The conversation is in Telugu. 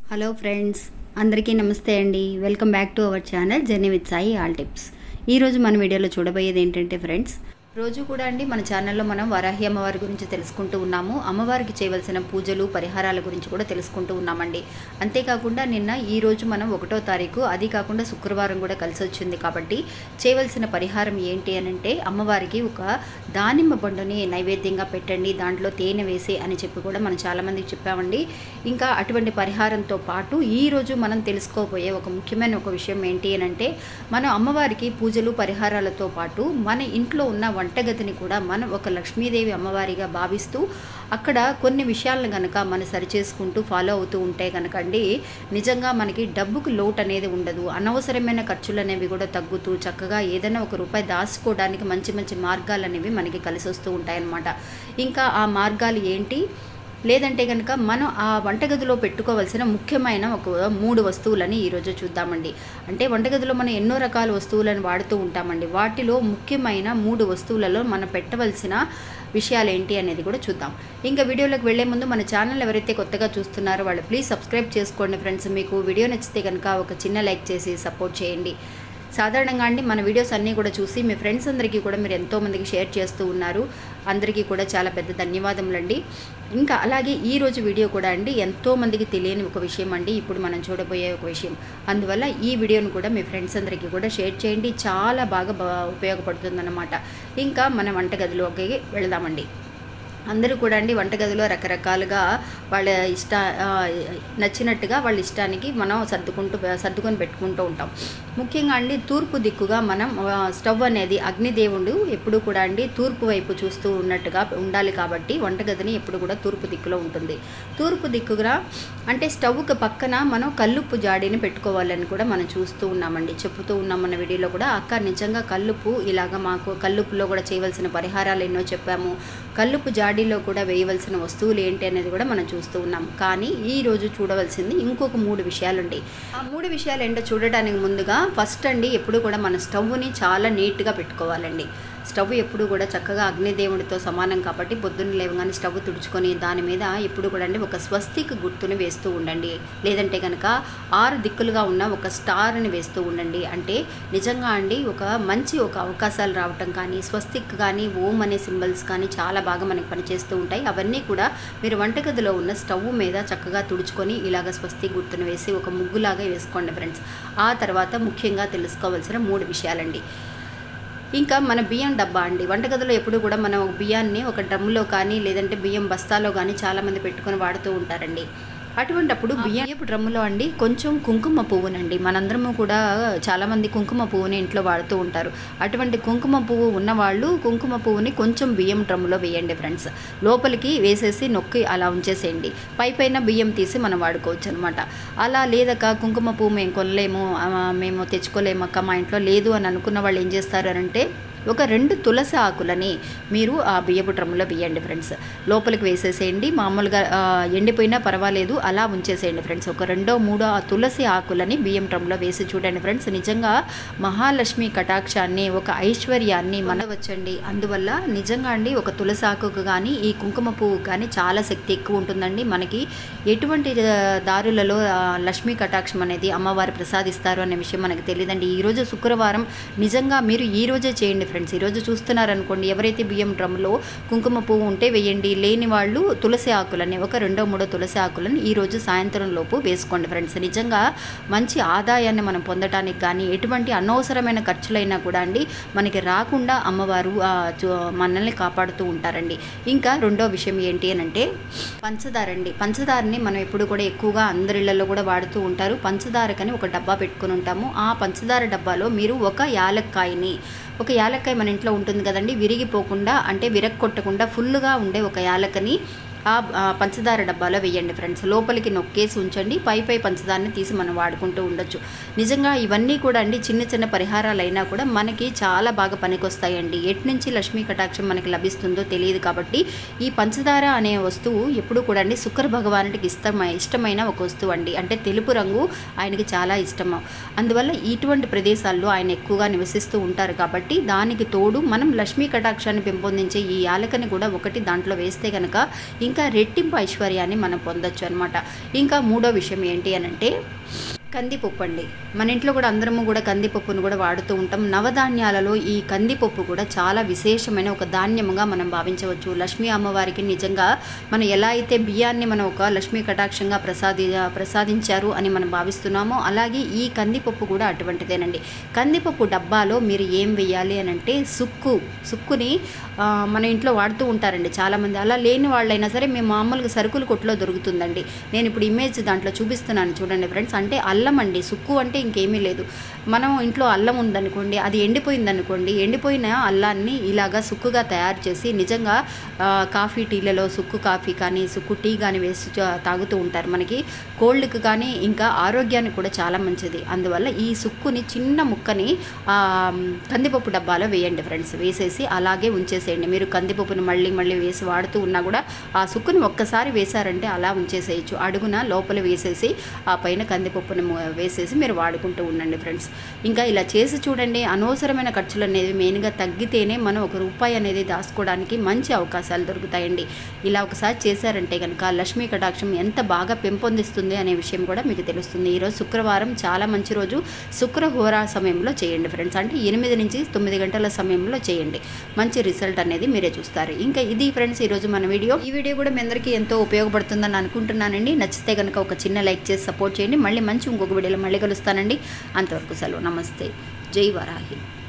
హలో ఫ్రెండ్స్ అందరికీ నమస్తే అండి welcome back to our channel journey with Sai all tips ఈరోజు మన వీడియోలో చూడబోయేది ఏంటంటే ఫ్రెండ్స్ రోజు కూడా అండి మన ఛానల్లో మనం వరాహి అమ్మవారి గురించి తెలుసుకుంటూ ఉన్నాము అమ్మవారికి చేయవలసిన పూజలు పరిహారాల గురించి కూడా తెలుసుకుంటూ ఉన్నామండి అంతేకాకుండా నిన్న ఈ రోజు మనం ఒకటో తారీఖు అది కాకుండా శుక్రవారం కూడా కలిసి వచ్చింది కాబట్టి చేయవలసిన పరిహారం ఏంటి అని అంటే అమ్మవారికి ఒక దానిమ్మ పండుని నైవేద్యంగా పెట్టండి దాంట్లో తేనె వేసి అని చెప్పి కూడా మనం చాలామందికి చెప్పామండి ఇంకా అటువంటి పరిహారంతో పాటు ఈ రోజు మనం తెలుసుకోబోయే ఒక ముఖ్యమైన ఒక విషయం ఏంటి అని అంటే మనం అమ్మవారికి పూజలు పరిహారాలతో పాటు మన ఇంట్లో ఉన్న వంటగదిని కూడా మనం ఒక లక్ష్మీదేవి అమ్మవారిగా భావిస్తూ అక్కడ కొన్ని విషయాలను కనుక మనం సరిచేసుకుంటూ ఫాలో అవుతూ ఉంటే కనుక అండి నిజంగా మనకి డబ్బుకు లోటు అనేది ఉండదు అనవసరమైన ఖర్చులు అనేవి కూడా తగ్గుతూ చక్కగా ఏదైనా ఒక రూపాయి దాచుకోవడానికి మంచి మంచి మార్గాలు అనేవి మనకి కలిసి వస్తూ ఉంటాయన్నమాట ఇంకా ఆ మార్గాలు ఏంటి లేదంటే కనుక మనం ఆ వంటగదిలో పెట్టుకోవాల్సిన ముఖ్యమైన ఒక మూడు వస్తువులని ఈరోజు చూద్దామండి అంటే వంటగదిలో మనం ఎన్నో రకాల వస్తువులను వాడుతూ ఉంటామండి వాటిలో ముఖ్యమైన మూడు వస్తువులలో మనం పెట్టవలసిన విషయాలు ఏంటి అనేది కూడా చూద్దాం ఇంకా వీడియోలోకి వెళ్లే ముందు మన ఛానల్ ఎవరైతే కొత్తగా చూస్తున్నారో వాళ్ళు ప్లీజ్ సబ్స్క్రైబ్ చేసుకోండి ఫ్రెండ్స్ మీకు వీడియో నచ్చితే కనుక ఒక చిన్న లైక్ చేసి సపోర్ట్ చేయండి సాధారణంగా అండి మన వీడియోస్ అన్నీ కూడా చూసి మీ ఫ్రెండ్స్ అందరికీ కూడా మీరు ఎంతోమందికి షేర్ చేస్తూ ఉన్నారు అందరికీ కూడా చాలా పెద్ద ధన్యవాదములండి ఇంకా అలాగే ఈ రోజు వీడియో కూడా అండి ఎంతోమందికి తెలియని ఒక విషయం అండి ఇప్పుడు మనం చూడబోయే ఒక విషయం అందువల్ల ఈ వీడియోను కూడా మీ ఫ్రెండ్స్ అందరికీ కూడా షేర్ చేయండి చాలా బాగా ఉపయోగపడుతుందన్నమాట ఇంకా మన వంటగదిలోకి వెళదామండి అందరూ కూడా అండి వంటగదిలో రకరకాలుగా వాళ్ళ ఇష్ట నచ్చినట్టుగా వాళ్ళ ఇష్టానికి మనం సర్దుకుంటూ సర్దుకొని పెట్టుకుంటూ ఉంటాం ముఖ్యంగా అండి తూర్పు దిక్కుగా మనం స్టవ్ అనేది అగ్నిదేవుడు ఎప్పుడు కూడా అండి తూర్పు వైపు చూస్తూ ఉన్నట్టుగా ఉండాలి కాబట్టి వంటగదిని ఎప్పుడు కూడా తూర్పు దిక్కులో ఉంటుంది తూర్పు దిక్కుగా అంటే స్టవ్కి పక్కన మనం కల్లుప్పు జాడీని పెట్టుకోవాలని కూడా మనం చూస్తూ ఉన్నామండి చెప్పుతూ ఉన్నాం మన వీడియోలో కూడా అక్క నిజంగా కల్లుప్పు ఇలాగ మాకు కల్లుప్పులో కూడా చేయవలసిన పరిహారాలు ఎన్నో చెప్పాము కల్లుప్పు జాడీలో కూడా వేయవలసిన వస్తువులు ఏంటి అనేది కూడా మనం చూస్తూ ఉన్నాం కానీ ఈ రోజు చూడవలసింది ఇంకొక మూడు విషయాలుండి ఆ మూడు విషయాలు ఏంటో చూడడానికి ముందుగా ఫస్ట్ అండి ఎప్పుడు కూడా మన స్టవ్ని చాలా నీట్గా పెట్టుకోవాలండి స్టవ్ ఎప్పుడు కూడా చక్కగా అగ్నిదేవుడితో సమానం కాబట్టి పొద్దున్న లేవగానే స్టవ్ తుడుచుకొని దాని మీద ఎప్పుడు కూడా అండి ఒక స్వస్తిక్ గుర్తుని వేస్తూ ఉండండి లేదంటే కనుక ఆరు దిక్కులుగా ఉన్న ఒక స్టార్ని వేస్తూ ఉండండి అంటే నిజంగా అండి ఒక మంచి ఒక అవకాశాలు రావటం కానీ స్వస్తిక్ కానీ ఓం అనే సింబల్స్ కానీ చాలా బాగా మనకి పనిచేస్తూ ఉంటాయి అవన్నీ కూడా మీరు వంటగదిలో ఉన్న స్టవ్ మీద చక్కగా తుడుచుకొని ఇలాగ స్వస్తిక్ గుర్తును వేసి ఒక ముగ్గులాగా వేసుకోండి ఫ్రెండ్స్ ఆ తర్వాత ముఖ్యంగా తెలుసుకోవాల్సిన మూడు విషయాలండి ఇంకా మన బియ్యం డబ్బా అండి వంటగదిలో ఎప్పుడు కూడా మనం బియ్యాన్ని ఒక డ్రమ్లో కానీ లేదంటే బియ్యం బస్తాలో కానీ చాలామంది పెట్టుకొని వాడుతూ ఉంటారండి అటువంటప్పుడు బియ్యపు డ్రమ్ములో అండి కొంచెం కుంకుమ పువ్వునండి మనందరము కూడా చాలామంది కుంకుమ పువ్వుని ఇంట్లో వాడుతూ ఉంటారు అటువంటి కుంకుమ పువ్వు ఉన్నవాళ్ళు కుంకుమ పువ్వుని కొంచెం బియ్యం డ్రమ్ములో వేయండి ఫ్రెండ్స్ లోపలికి వేసేసి నొక్కి అలా ఉంచేసేయండి పై పైన బియ్యం తీసి మనం వాడుకోవచ్చు అనమాట అలా లేదక కుంకుమ పువ్వు మేము కొనలేము మేము తెచ్చుకోలేమక్క మా ఇంట్లో లేదు అని అనుకున్న వాళ్ళు ఏం చేస్తారు అంటే ఒక రెండు తులసి ఆకులని మీరు ఆ బియ్యపు డ్రమ్లో వేయండి ఫ్రెండ్స్ లోపలికి వేసేసేయండి మామూలుగా ఎండిపోయినా పర్వాలేదు అలా ఉంచేసేయండి ఫ్రెండ్స్ ఒక రెండో మూడో ఆ తులసి ఆకులని బియ్యం డ్రమ్లో వేసి చూడండి ఫ్రెండ్స్ నిజంగా మహాలక్ష్మి కటాక్షాన్ని ఒక ఐశ్వర్యాన్ని మనవచ్చండి అందువల్ల నిజంగా అండి ఒక తులసి ఆకుకు కానీ ఈ కుంకుమ పువ్వు కానీ చాలా శక్తి ఎక్కువ ఉంటుందండి మనకి ఎటువంటి దారులలో లక్ష్మీ కటాక్షం అనేది అమ్మవారు ప్రసాదిస్తారు అనే విషయం మనకు తెలియదండి ఈరోజు శుక్రవారం నిజంగా మీరు ఈ రోజే చేయండి ఫ్రెండ్స్ ఈరోజు చూస్తున్నారనుకోండి ఎవరైతే బియ్యం డ్రమ్లో కుంకుమ పువ్వు ఉంటే వేయండి లేని వాళ్ళు తులసి ఆకులని ఒక రెండో మూడో తులసి ఆకులని ఈరోజు సాయంత్రం లోపు వేసుకోండి ఫ్రెండ్స్ నిజంగా మంచి ఆదాయాన్ని మనం పొందడానికి కానీ ఎటువంటి అనవసరమైన ఖర్చులైనా కూడా అండి మనకి రాకుండా అమ్మవారు మనల్ని కాపాడుతూ ఉంటారండి ఇంకా రెండో విషయం ఏంటి అని అంటే పంచదార అండి పంచదారని మనం ఎప్పుడు కూడా ఎక్కువగా అందరిళ్లలో కూడా వాడుతూ ఉంటారు పంచదారకని ఒక డబ్బా పెట్టుకుని ఉంటాము ఆ పంచదార డబ్బాలో మీరు ఒక యాలక్కాయని ఒక యాలక్కాయ మన ఇంట్లో ఉంటుంది కదండి విరిగిపోకుండా అంటే విరక్కొట్టకుండా ఫుల్గా ఉండే ఒక యాలకని ఆ పంచదార డబ్బాలో వేయండి ఫ్రెండ్స్ లోపలికి నొక్కేసి ఉంచండి పై పై పంచదారని తీసి మనం వాడుకుంటూ ఉండొచ్చు నిజంగా ఇవన్నీ కూడా అండి చిన్న చిన్న పరిహారాలు అయినా కూడా మనకి చాలా బాగా పనికొస్తాయండి ఎటు నుంచి లక్ష్మీ కటాక్షం మనకి లభిస్తుందో తెలియదు కాబట్టి ఈ పంచదార అనే వస్తువు ఎప్పుడు కూడా అండి శుక్ర భగవానుడికి ఇష్టమై ఇష్టమైన ఒక వస్తువు అండి అంటే తెలుపు రంగు ఆయనకి చాలా ఇష్టము అందువల్ల ఇటువంటి ప్రదేశాల్లో ఆయన ఎక్కువగా నివసిస్తూ ఉంటారు కాబట్టి దానికి తోడు మనం లక్ష్మీ కటాక్షాన్ని పెంపొందించే ఈ యాలకని కూడా ఒకటి దాంట్లో వేస్తే కనుక ఇంకా ఇంకా రెట్టింపు ఐశ్వర్యాన్ని మనం పొందొచ్చు అనమాట ఇంకా మూడో విషయం ఏంటి అని అంటే కందిపప్పు అండి మన ఇంట్లో కూడా అందరము కూడా కందిపప్పును కూడా వాడుతూ ఉంటాం నవధాన్యాలలో ఈ కందిపప్పు కూడా చాలా విశేషమైన ఒక ధాన్యముగా మనం భావించవచ్చు లక్ష్మీ అమ్మవారికి నిజంగా మనం ఎలా అయితే బియ్యాన్ని మనం ఒక లక్ష్మీ కటాక్షంగా ప్రసాది ప్రసాదించారు అని మనం భావిస్తున్నామో అలాగే ఈ కందిపప్పు కూడా అటువంటిదేనండి కందిపప్పు డబ్బాలో మీరు ఏం వేయాలి అని అంటే సుక్కు సుక్కుని ఆ, మన ఇంట్లో వాడుతూ ఉంటారండి చాలామంది అలా లేని వాళ్ళైనా సరే మేము మామూలుగా సరుకుల కొట్లో దొరుకుతుందండి నేను ఇప్పుడు ఇమేజ్ దాంట్లో చూపిస్తున్నాను చూడండి ఫ్రెండ్స్ అంటే అల్లం అండి సుక్కు అంటే ఇంకేమీ లేదు మనం ఇంట్లో అల్లం ఉందనుకోండి అది ఎండిపోయింది అనుకోండి ఎండిపోయిన అల్లాన్ని ఇలాగా సుక్కుగా తయారు చేసి నిజంగా ఆ, కాఫీ టీలలో సుక్కు కాఫీ కానీ సుక్కు టీ కానీ వేసి చా- తాగుతూ ఉంటారు మనకి కోల్డ్కి కానీ ఇంకా ఆరోగ్యానికి కూడా చాలా మంచిది అందువల్ల ఈ సుక్కుని చిన్న ముక్కని ఆ, కందిపప్పు డబ్బాలో వేయండి ఫ్రెండ్స్ వేసేసి అలాగే ఉంచేసేయండి మీరు కందిపప్పుని మళ్ళీ మళ్ళీ వేసి వాడుతూ ఉన్నా కూడా ఆ సుక్కుని ఒక్కసారి వేశారంటే అలా ఉంచేసేయచ్చు అడుగున లోపల వేసేసి ఆ పైన కందిపప్పుని ము- వేసేసి మీరు వాడుకుంటూ ఉండండి ఫ్రెండ్స్ ఇంకా ఇలా చేసి చూడండి అనవసరమైన ఖర్చులు అనేది మెయిన్గా తగ్గితేనే మనం ఒక రూపాయి అనేది దాచుకోవడానికి మంచి అవకాశాలు దొరుకుతాయండి ఇలా ఒకసారి చేశారంటే కనుక లక్ష్మీ కటాక్షం ఎంత బాగా పెంపొందిస్తుంది అనే విషయం కూడా మీకు తెలుస్తుంది ఈరోజు శుక్రవారం చాలా మంచి రోజు శుక్రహోరా సమయంలో చేయండి ఫ్రెండ్స్ అంటే ఎనిమిది నుంచి తొమ్మిది గంటల సమయంలో చేయండి మంచి రిజల్ట్ అనేది మీరే చూస్తారు ఇంకా ఇది ఫ్రెండ్స్ ఈరోజు మన వీడియో ఈ వీడియో కూడా మీ అందరికీ ఎంతో ఉపయోగపడుతుందని అనుకుంటున్నానండి నచ్చితే కనుక ఒక చిన్న లైక్ చేసి సపోర్ట్ చేయండి మళ్ళీ మంచి ఇంకొక వీడియోలో మళ్ళీ కలుస్తానండి అంతవరకు సెలవు నమస్తే జై వరాహి